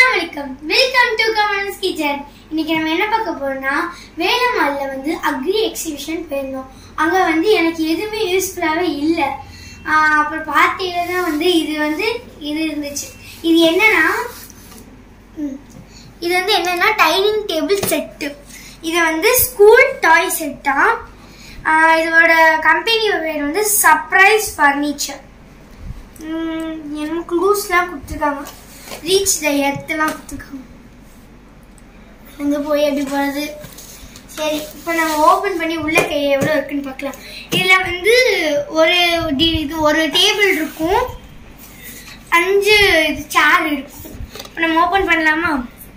வணக்கம் welcome to commence kitchen இன்னைக்கு நம்ம என்ன பார்க்க போறோம்னா வேலம்மாள்ல வந்து அக்ரி எக்ஸிபிஷன் போயிருந்தோம் அங்க வந்து எனக்கு எதுவுமே யூஸ்ஃபுல்லாவே இல்லை அப்புறம் பார்த்தீங்கன்னா தான் வந்து இது வந்து இது இருந்துச்சு இது என்னன்னா ம், இது வந்து என்னன்னா டைனிங் டேபிள் செட்டு இது வந்து ஸ்கூல் டாய் செட்டா இதோட கம்பெனி பேர் வந்து சர்ப்ரைஸ் ஃபர்னிச்சர் என்ன க்ளூஸ்லாம் கொடுத்துருக்காங்க ரீச் த எர்த்லாம் கொடுத்துருக்காங்க அங்கே போய் எப்படி போகிறது சரி இப்போ நம்ம ஓப்பன் பண்ணி உள்ள கை எவ்வளோ இருக்குன்னு பார்க்கலாம் இதில் வந்து ஒரு டி- இது ஒரு டேபிள் இருக்கும் அஞ்சு இது சேர் இருக்கும் இப்போ நம்ம ஓப்பன் பண்ணலாமா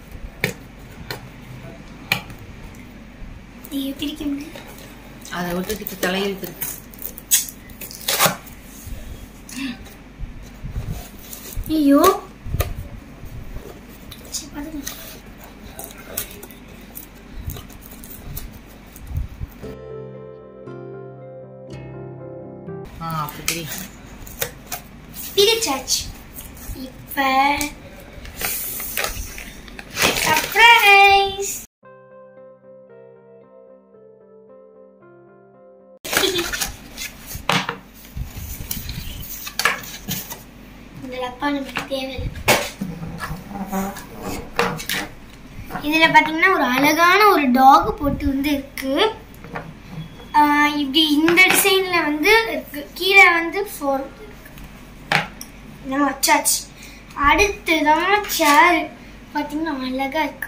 ஐயோ, பிரிக்க முடியல அதை விட்டுட்டு தலையெழுத்து இருக்கு ஐயோ சரி, பாருங்க. ஆ அப்படி தெரியும் பிரிச்சாச்சு இப்ப சர்ப்ரைஸ் இந்த டப்பா நமக்கு தேவையில்லை இதுல பாத்தீங்கன்னா ஒரு அழகான ஒரு டாக் போட்டு வந்து இருக்கு ஆஹ் இப்படி இந்த டிசைன்ல வந்து இருக்கு கீழே வந்து ஃபோர் நம்ம வச்சாச்சு அடுத்துதான் சேர் பார்த்தீங்கன்னா அழகா இருக்கு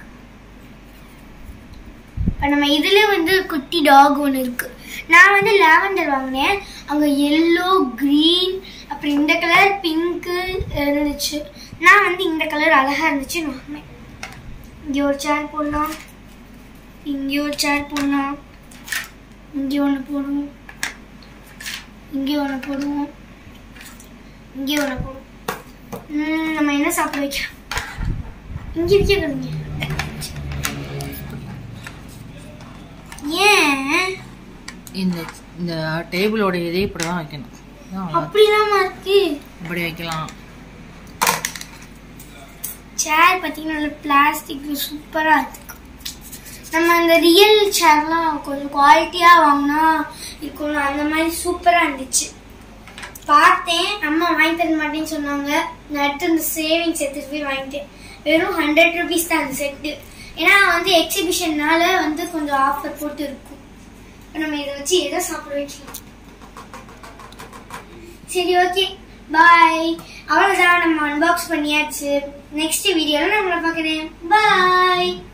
இப்போ நம்ம இதுல வந்து குட்டி டாக் ஒன்று இருக்கு நான் வந்து லாவெண்டர் வாங்கினேன் அங்கே எல்லோ க்ரீன் அப்புறம் இந்த கலர் பிங்க்கு இருந்துச்சு நான் வந்து இந்த கலர் அழகா இருந்துச்சு நான் வாங்கினேன் இங்கே ஒரு சேர் போடலாம் இங்கே ஒரு சேர் போடலாம் இங்கே ஒன்று போடுவோம் இங்கே ஒன்று போடுவோம் இங்கே ஒன்று போடுவோம் ம், நம்ம என்ன சாப்பிட வைக்கலாம் இங்கே வைக்கிறதுங்க ஏன் இந்த இந்த டேபிளோட இதே இப்படி தான் வைக்கணும் அதான் அவ்வளவுதான். அப்படிலாமா இருக்கு இப்படி வைக்கலாம் சேர் பார்த்தீங்கன்னா நல்ல பிளாஸ்டிக் சூப்பராக இருக்கு நம்ம அந்த ரியல் சேர்லாம் கொஞ்சம் குவாலிட்டியாக வாங்கினா இருக்கணும் அந்த மாதிரி சூப்பராக இருந்துச்சு பார்த்தேன் அம்மா வாங்கி தர மாட்டேன்னு சொன்னாங்க நான் எடுத்து இந்த சேவிங்ஸ் எடுத்துட்டு போய் வாங்கிட்டேன் வெறும் ஹண்ட்ரட் ருபீஸ் தான் அந்த செட்டு ஏன்னா வந்து எக்ஸிபிஷன்னால வந்து கொஞ்சம் ஆஃபர் போட்டு இருக்கும் இப்ப நம்ம இதை வச்சு எதை சாப்பிட வைக்கலாம் சரி ஓகே பாய் அவ்வளோதான் நம்ம அன்பாக்ஸ் பண்ணியாச்சு நெக்ஸ்ட் வீடியோவில் நம்மளை பார்க்குறேன் பாய்